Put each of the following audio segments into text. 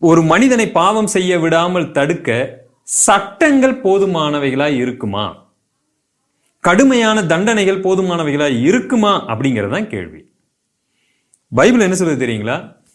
ஒரு மனிதனை பாவம் செய்ய விடாமல் தடுக்க சட்டங்கள் போதுமானவைகளாய் இருக்குமா கடுமையான தண்டனைகள் போதுமானவைகளாய் இருக்குமா அப்படிங்கிறது தான் கேள்வி பைபிள் என்ன சொல்றது தெரியுங்களா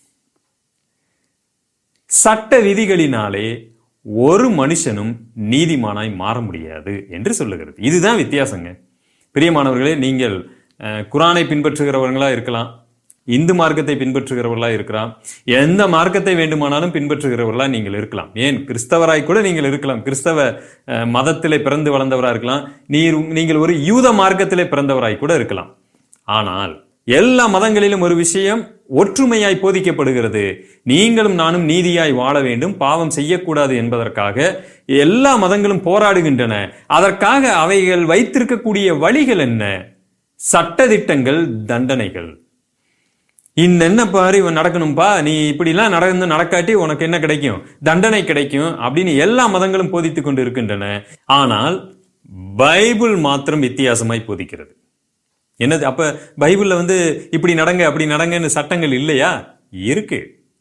சட்ட விதிகளினாலே ஒரு மனுஷனும் நீதிமானாய் மாற முடியாது என்று சொல்லுகிறது இதுதான் வித்தியாசங்க பிரியமானவர்களே நீங்கள் அஹ், குரானை பின்பற்றுகிறவர்களா இருக்கலாம் இந்து மார்க்கத்தை பின்பற்றுகிறவர்களா இருக்கலாம் எந்த மார்க்கத்தை வேண்டுமானாலும் பின்பற்றுகிறவர்களா நீங்கள் இருக்கலாம் ஏன் கிறிஸ்தவராய் கூட நீங்கள் இருக்கலாம் கிறிஸ்தவ அஹ், மதத்திலே பிறந்து வளர்ந்தவரா இருக்கலாம் நீர் நீங்கள் ஒரு யூத மார்க்கத்திலே பிறந்தவராய் கூட இருக்கலாம் ஆனால் எல்லா மதங்களிலும் ஒரு விஷயம் ஒற்றுமையாய் போதிக்கப்படுகிறது நீங்களும் நானும் நீதியாய் வாழ வேண்டும் பாவம் செய்யக்கூடாது என்பதற்காக எல்லா மதங்களும் போராடுகின்றன அதற்காக அவைகள் வைத்திருக்கக்கூடிய வழிகள் என்ன சட்டதிட்டங்கள் தண்டனைகள் இந்த என்ன பாரு இவன் நடக்கணும்பா நீ இப்படிலாம் நடந்து நடக்காட்டி உனக்கு என்ன கிடைக்கும் தண்டனை கிடைக்கும் அப்படின்னு எல்லா மதங்களும் போதித்துக் கொண்டு இருக்கின்றன ஆனால் பைபிள் மாத்திரம் வித்தியாசமாய் போதிக்கிறது என்னது அப்ப பைபிள்ல வந்து இப்படி நடங்க அப்படி நடங்கன்னு சட்டங்கள் இல்லையா இருக்கு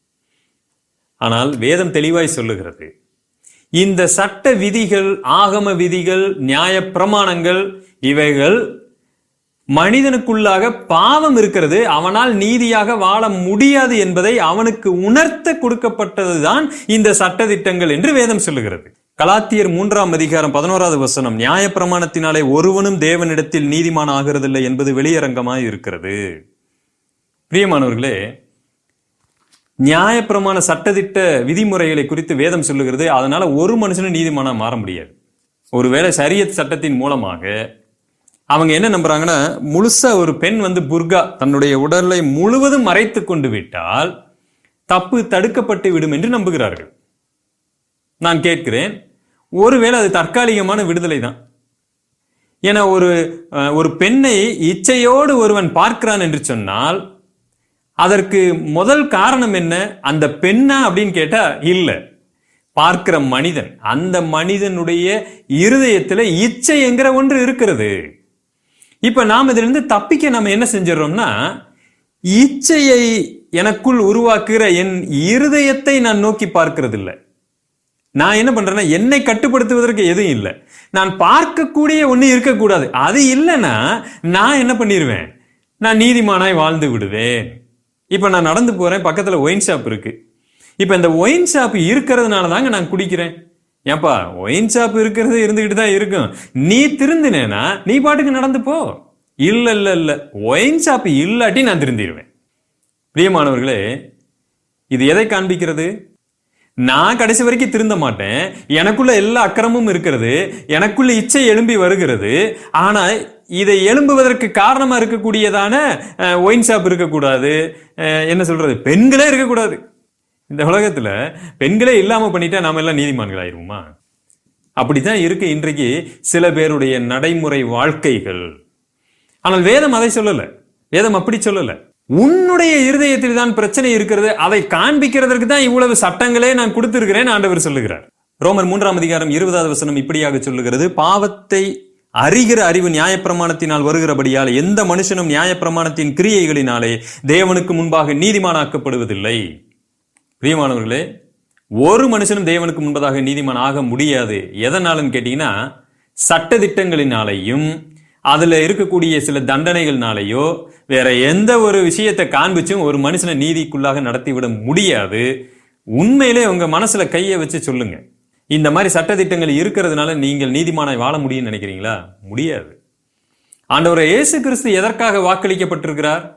ஆனால் வேதம் தெளிவாய் சொல்லுகிறது இந்த சட்ட விதிகள் ஆகம விதிகள் நியாய பிரமாணங்கள் இவைகள் மனிதனுக்குள்ளாக பாவம் இருக்கிறது அவனால் நீதியாக வாழ முடியாது என்பதை அவனுக்கு உணர்த்த கொடுக்கப்பட்டதுதான் இந்த சட்டதிட்டங்கள் என்று வேதம் சொல்லுகிறது கலாத்தியர் மூன்றாம் அதிகாரம் பதினோராவது வசனம் நியாய பிரமாணத்தினாலே ஒருவனும் தேவனிடத்தில் நீதிமான் ஆகிறதில்லை என்பது வெளியரங்கமாய் இருக்கிறது பிரியமானவர்களே நியாயப்பிரமாண சட்டதிட்ட விதிமுறைகளை குறித்து வேதம் சொல்லுகிறது அதனால ஒரு மனுஷனும் நீதிமானா மாற முடியாது ஒருவேளை சரியத் சட்டத்தின் மூலமாக அவங்க என்ன நம்புறாங்கன்னா முழுசா ஒரு பெண் வந்து புர்கா தன்னுடைய உடலை முழுவதும் மறைத்து கொண்டு விட்டால் தப்பு தடுக்கப்பட்டு விடும் என்று நம்புகிறார்கள் நான் கேட்கிறேன் ஒருவேளை அது தற்காலிகமான விடுதலை தான் என ஒரு அஹ், ஒரு பெண்ணை இச்சையோடு ஒருவன் பார்க்கிறான் என்று சொன்னால் அதற்கு முதல் காரணம் என்ன அந்த பெண்ணா அப்படின்னு கேட்டா இல்ல பார்க்கிற மனிதன் அந்த மனிதனுடைய இருதயத்துல இச்சை என்கிற ஒன்று இருக்கிறது இப்ப நாம் இதிலிருந்து தப்பிக்க நம்ம என்ன செஞ்சிடறோம்னா இச்சையை எனக்குள் உருவாக்குகிற என் இருதயத்தை நான் நோக்கி பார்க்கிறது இல்லை நான் என்ன பண்றேன்னா என்னை கட்டுப்படுத்துவதற்கு எதுவும் இல்லை நான் பார்க்கக்கூடிய ஒண்ணு இருக்கக்கூடாது அது இல்லைன்னா நான் என்ன பண்ணிடுவேன் நான் நீதிமானாய் வாழ்ந்து விடுவேன் இப்ப நான் நடந்து போறேன் பக்கத்துல ஒயின் ஷாப் இருக்கு இப்ப இந்த ஒயின் ஷாப் இருக்கிறதுனால தாங்க நான் குடிக்கிறேன் ஏன்பா ஒயின் ஷாப் இருக்கிறது இருந்துகிட்டு தான் இருக்கும் நீ திருந்தினேனா நீ பாட்டுக்கு நடந்து போ இல்ல இல்ல இல்ல ஒயின் ஷாப் இல்லாட்டி நான் திருந்திடுவேன் பிரியமானவர்களே இது எதை காண்பிக்கிறது நான் கடைசி வரைக்கும் திருந்த மாட்டேன் எனக்குள்ள எல்லா அக்கிரமும் இருக்கிறது எனக்குள்ள இச்சை எழும்பி வருகிறது ஆனா இதை எழும்புவதற்கு காரணமா இருக்கக்கூடியதான ஒயின் ஷாப் இருக்கக்கூடாது அஹ், என்ன சொல்றது பெண்களே இருக்கக்கூடாது இந்த உலகத்துல பெண்களே இல்லாம பண்ணிட்டா நாம எல்லாம் நீதிமான்கள் ஆயிருவோமா அப்படித்தான் இருக்கு இன்றைக்கு சில பேருடைய நடைமுறை வாழ்க்கைகள் ஆனால் வேதம் அதை சொல்லல வேதம் அப்படி சொல்லல உன்னுடைய இருதயத்தில் தான் பிரச்சனை இருக்கிறது அதை காண்பிக்கிறதற்கு தான் இவ்வளவு சட்டங்களே நான் கொடுத்திருக்கிறேன் ஆண்டவர் சொல்லுகிறார் ரோமர் மூன்றாம் அதிகாரம் இருபதாவது வசனம் இப்படியாக சொல்லுகிறது பாவத்தை அறிகிற அறிவு நியாயப்பிரமாணத்தினால் வருகிறபடியால் எந்த மனுஷனும் நியாயப்பிரமாணத்தின் கிரியைகளினாலே தேவனுக்கு முன்பாக நீதிமானாக்கப்படுவதில்லை பிரியமானவர்களே ஒரு மனுஷனும் தேவனுக்கு முன்பதாக நீதிமான் ஆக முடியாது எதனாலும் கேட்டீங்கன்னா சட்டதிட்டங்களினாலையும் அதுல இருக்கக்கூடிய சில தண்டனைகள்னாலேயோ வேற எந்த ஒரு விஷயத்தை காண்பிச்சும் ஒரு மனுஷனை நீதிக்குள்ளாக நடத்திவிட முடியாது உண்மையிலே உங்க மனசுல கையை வச்சு சொல்லுங்க இந்த மாதிரி சட்டதிட்டங்கள் இருக்கிறதுனால நீங்கள் நீதிமானாய் வாழ முடியும்னு நினைக்கிறீங்களா முடியாது ஆண்டவர் இயேசு கிறிஸ்து எதற்காக வாக்களிக்கப்பட்டிருக்கிறார்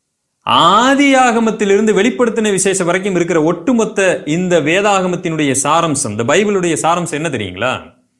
ஆதி ஆகமத்திலிருந்து வெளிப்படுத்தின விசேஷம் வரைக்கும் இருக்கிற ஒட்டுமொத்த இந்த வேதாகமத்தினுடைய சாரம்சம் இந்த பைபிளுடைய சாரம்சம் என்ன தெரியுங்களா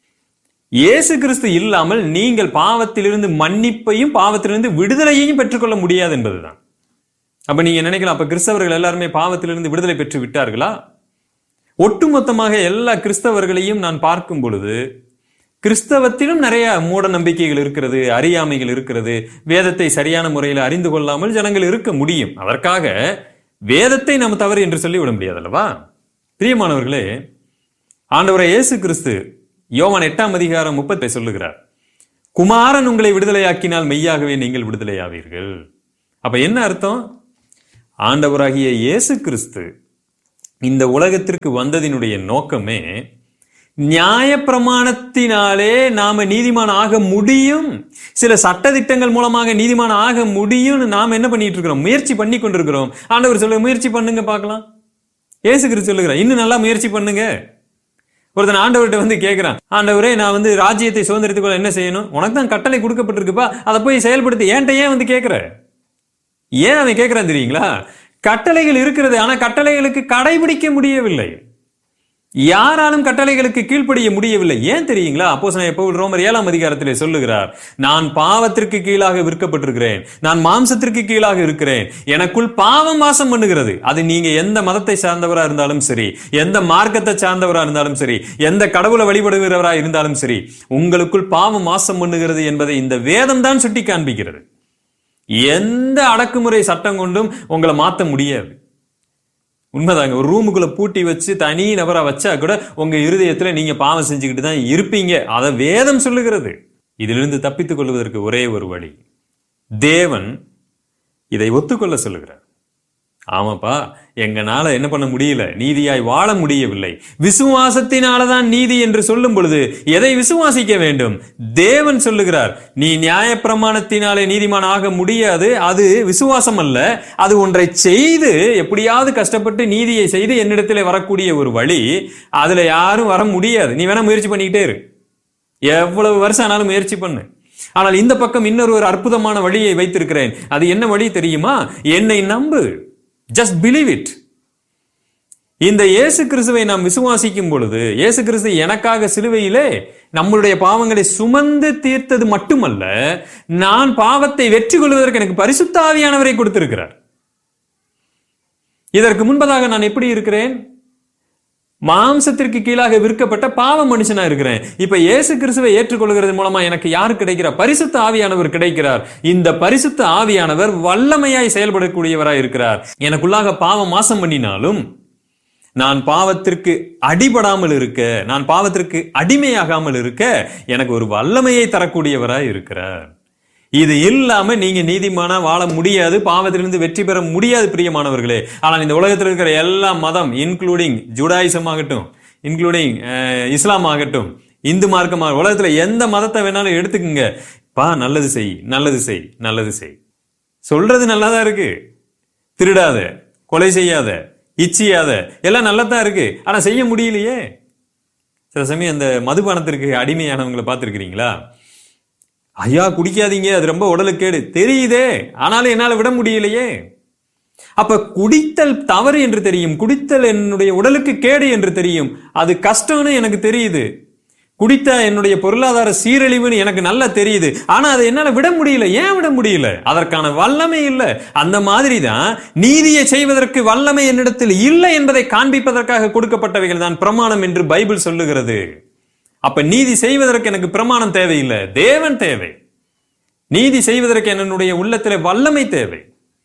இயேசு கிறிஸ்து இல்லாமல் நீங்கள் பாவத்திலிருந்து மன்னிப்பையும் பாவத்திலிருந்து விடுதலையையும் பெற்றுக்கொள்ள முடியாது என்பதுதான் அப்ப நீங்க நினைக்கலாம் அப்ப கிறிஸ்தவர்கள் எல்லாருமே பாவத்திலிருந்து விடுதலை பெற்று விட்டார்களா ஒட்டுமொத்தமாக எல்லா கிறிஸ்தவர்களையும் நான் பார்க்கும் பொழுது கிறிஸ்தவத்திலும் நிறைய மூட நம்பிக்கைகள் இருக்கிறது அறியாமைகள் இருக்கிறது வேதத்தை சரியான முறையில் அறிந்து கொள்ளாமல் ஜனங்கள் இருக்க முடியும் அதற்காக வேதத்தை நம்ம தவறு என்று சொல்லி விட முடியாது அல்லவா பிரியமானவர்களே ஆண்டவரை இயேசு கிறிஸ்து யோவான் எட்டாம் அதிகாரம் முப்பத்தை சொல்லுகிறார் குமாரன் உங்களை விடுதலையாக்கினால் மெய்யாகவே நீங்கள் விடுதலையாவீர்கள் அப்ப என்ன அர்த்தம் ஆண்டவராகிய இயேசு கிறிஸ்து இந்த உலகத்திற்கு வந்ததினுடைய நோக்கமே நியாயப்பிரமாணத்தினாலே நாம நீதிமான் ஆக முடியும் சில சட்டதிட்டங்கள் மூலமாக நீதிமான் ஆக முடியும்னு நாம என்ன பண்ணிட்டு இருக்கிறோம் முயற்சி பண்ணி கொண்டிருக்கிறோம் ஆண்டவர் சொல்ல முயற்சி பண்ணுங்க பார்க்கலாம் ஏசு கிறிஸ்து சொல்லுகிறார் இன்னும் நல்லா முயற்சி பண்ணுங்க ஒருத்தன் ஆண்டவர்கிட்ட வந்து கேட்கிறான் ஆண்டவரே நான் வந்து ராஜ்யத்தை சுதந்திரத்துக்கு கொள்ள என்ன செய்யணும் உனக்கு தான் கட்டளை கொடுக்கப்பட்டிருக்குப்பா அதை போய் செயல்படுத்தி ஏன்ட்ட ஏன் வந்து கேட்கிற ஏன் அவன் கேட்கிறான் தெரியுங்களா கட்டளைகள் இருக்கிறது ஆனா கட்டளைகளுக்கு கடைபிடிக்க முடியவில்லை யாராலும் கட்டளைகளுக்கு கீழ்ப்படிய முடியவில்லை ஏன் தெரியுங்களா அப்போ பவுல் ரோமர் ஏழாம் அதிகாரத்திலே சொல்லுகிறார் நான் பாவத்திற்கு கீழாக விற்கப்பட்டிருக்கிறேன் நான் மாம்சத்திற்கு கீழாக இருக்கிறேன் எனக்குள் பாவம் வாசம் பண்ணுகிறது அது நீங்க எந்த மதத்தை சார்ந்தவரா இருந்தாலும் சரி எந்த மார்க்கத்தை சார்ந்தவரா இருந்தாலும் சரி எந்த கடவுளை வழிபடுகிறவரா இருந்தாலும் சரி உங்களுக்குள் பாவம் வாசம் பண்ணுகிறது என்பதை இந்த வேதம் தான் சுட்டி காண்பிக்கிறது எந்த அடக்குமுறை சட்டம் கொண்டும் உங்களை மாத்த முடியாது உண்மைதாங்க ஒரு ரூமுக்குள்ள பூட்டி வச்சு தனி நபரா வச்சா கூட உங்க இருதயத்துல நீங்க பாவம் செஞ்சுக்கிட்டு தான் இருப்பீங்க அதை வேதம் சொல்லுகிறது இதிலிருந்து தப்பித்துக் கொள்வதற்கு ஒரே ஒரு வழி தேவன் இதை ஒத்துக்கொள்ள சொல்லுகிறார் ஆமாப்பா எங்கனால என்ன பண்ண முடியல நீதியாய் வாழ முடியவில்லை விசுவாசத்தினாலதான் நீதி என்று சொல்லும் பொழுது எதை விசுவாசிக்க வேண்டும் தேவன் சொல்லுகிறார் நீ நியாயப்பிரமாணத்தினாலே நீதிமான் ஆக முடியாது அது விசுவாசம் அல்ல அது ஒன்றை செய்து எப்படியாவது கஷ்டப்பட்டு நீதியை செய்து என்னிடத்திலே வரக்கூடிய ஒரு வழி அதுல யாரும் வர முடியாது நீ வேணா முயற்சி பண்ணிக்கிட்டே இரு எவ்வளவு வருஷம் ஆனாலும் முயற்சி பண்ணு ஆனால் இந்த பக்கம் இன்னொரு ஒரு அற்புதமான வழியை வைத்திருக்கிறேன் அது என்ன வழி தெரியுமா என்னை நம்பு ஜஸ்ட் பிலீவ் இட் இந்த இயேசு கிறிஸ்துவை நாம் விசுவாசிக்கும் பொழுது இயேசு கிறிஸ்து எனக்காக சிலுவையிலே நம்மளுடைய பாவங்களை சுமந்து தீர்த்தது மட்டுமல்ல நான் பாவத்தை வெற்றி கொள்வதற்கு எனக்கு பரிசுத்த ஆவியானவரை கொடுத்திருக்கிறார் இதற்கு முன்பதாக நான் எப்படி இருக்கிறேன் மாம்சத்திற்கு கீழாக விற்கப்பட்ட பாவ மனுஷனா இருக்கிறேன் இப்ப இயேசு கிறிஸ்துவை ஏற்றுக்கொள்கிறது மூலமா எனக்கு யார் கிடைக்கிறார் பரிசுத்த ஆவியானவர் கிடைக்கிறார் இந்த பரிசுத்த ஆவியானவர் வல்லமையாய் செயல்படக்கூடியவராய் இருக்கிறார் எனக்குள்ளாக பாவம் மாசம் பண்ணினாலும் நான் பாவத்திற்கு அடிபடாமல் இருக்க நான் பாவத்திற்கு அடிமையாகாமல் இருக்க எனக்கு ஒரு வல்லமையை தரக்கூடியவராய் இருக்கிறார் இது இல்லாம நீங்க நீதிமானா வாழ முடியாது பாவத்திலிருந்து வெற்றி பெற முடியாது பிரியமானவர்களே ஆனால் இந்த உலகத்தில் இருக்கிற எல்லா மதம் இன்க்ளூடிங் ஜூடாயிசம் ஆகட்டும் இன்க்ளூடிங் இஸ்லாம் ஆகட்டும் இந்து மார்க்கமாக உலகத்துல எந்த மதத்தை வேணாலும் எடுத்துக்கங்க பா நல்லது செய் நல்லது செய் நல்லது செய் சொல்றது நல்லாதான் இருக்கு திருடாத கொலை செய்யாத இச்சியாத எல்லாம் நல்லதான் இருக்கு ஆனா செய்ய முடியலையே சில சமயம் அந்த மதுபானத்திற்கு அடிமையானவங்களை பார்த்துருக்கிறீங்களா ஐயா குடிக்காதீங்க அது ரொம்ப உடலுக்கேடு தெரியுதே ஆனாலும் என்னால விட முடியலையே அப்ப குடித்தல் தவறு என்று தெரியும் குடித்தல் என்னுடைய உடலுக்கு கேடு என்று தெரியும் அது கஷ்டம்னு எனக்கு தெரியுது குடித்த என்னுடைய பொருளாதார சீரழிவுன்னு எனக்கு நல்லா தெரியுது ஆனா அதை என்னால விட முடியல ஏன் விட முடியல அதற்கான வல்லமை இல்லை அந்த மாதிரி தான் நீதியை செய்வதற்கு வல்லமை என்னிடத்தில் இல்லை என்பதை காண்பிப்பதற்காக கொடுக்கப்பட்டவைகள் தான் பிரமாணம் என்று பைபிள் சொல்லுகிறது அப்ப நீதி செய்வதற்கு எனக்கு பிரமாணம் தேவையில்லை தேவன் தேவை நீதி செய்வதற்கு என்னுடைய உள்ளத்திலே வல்லமை தேவை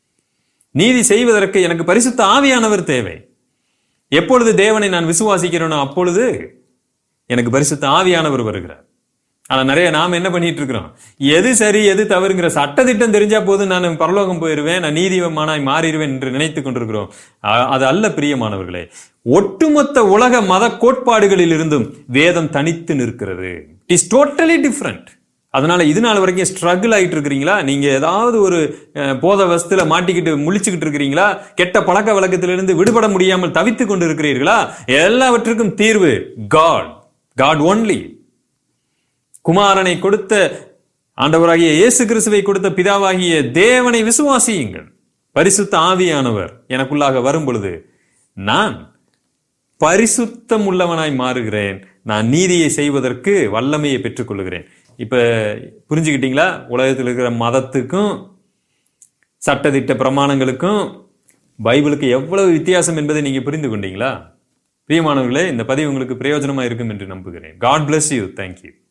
நீதி செய்வதற்கு எனக்கு பரிசுத்த ஆவியானவர் தேவை எப்பொழுது தேவனை நான் விசுவாசிக்கிறேனோ அப்பொழுது எனக்கு பரிசுத்த ஆவியானவர் வருகிறார் ஆனா நிறைய நாம் என்ன பண்ணிட்டு இருக்கிறோம் எது சரி எது தவறுங்கிற சட்டத்திட்டம் தெரிஞ்சா போதும் நான் பரலோகம் போயிருவேன் நான் நீதிமானாய் மாறிடுவேன் என்று நினைத்துக் கொண்டிருக்கிறோம் அ- அது அல்ல பிரியமானவர்களே ஒட்டுமொத்த உலக மத கோட்பாடுகளில் இருந்தும் வேதம் தனித்து நிற்கிறது இஸ் டோட்டலி டிஃப்ரெண்ட் அதனால இது நாள் வரைக்கும் ஸ்ட்ரகிள் ஆயிட்டு இருக்கிறீங்களா நீங்க ஏதாவது ஒரு அஹ், போத வஸ்துல மாட்டிக்கிட்டு முழிச்சுக்கிட்டு இருக்கிறீங்களா கெட்ட பழக்க வழக்கத்திலிருந்து விடுபட முடியாமல் தவித்துக் கொண்டு இருக்கிறீர்களா எல்லாவற்றுக்கும் தீர்வு காட் காட் ஒன்லி குமாரனை கொடுத்த ஆண்டவராகிய இயேசு கிறிஸ்துவை கொடுத்த பிதாவாகிய தேவனை விசுவாசியுங்கள் பரிசுத்த ஆவியானவர் எனக்குள்ளாக வரும் பொழுது நான் பரிசுத்தம் உள்ளவனாய் மாறுகிறேன் நான் நீதியை செய்வதற்கு வல்லமையை பெற்றுக்கொள்கிறேன் இப்ப புரிஞ்சுக்கிட்டீங்களா உலகத்தில் இருக்கிற மதத்துக்கும் சட்டதிட்ட பிரமாணங்களுக்கும் பைபிளுக்கு எவ்வளவு வித்தியாசம் என்பதை நீங்க புரிந்து கொண்டீங்களா பிரியமானவர்களே இந்த பதிவு உங்களுக்கு பிரயோஜனமா இருக்கும் என்று நம்புகிறேன் காட் bless யூ தேங்க்யூ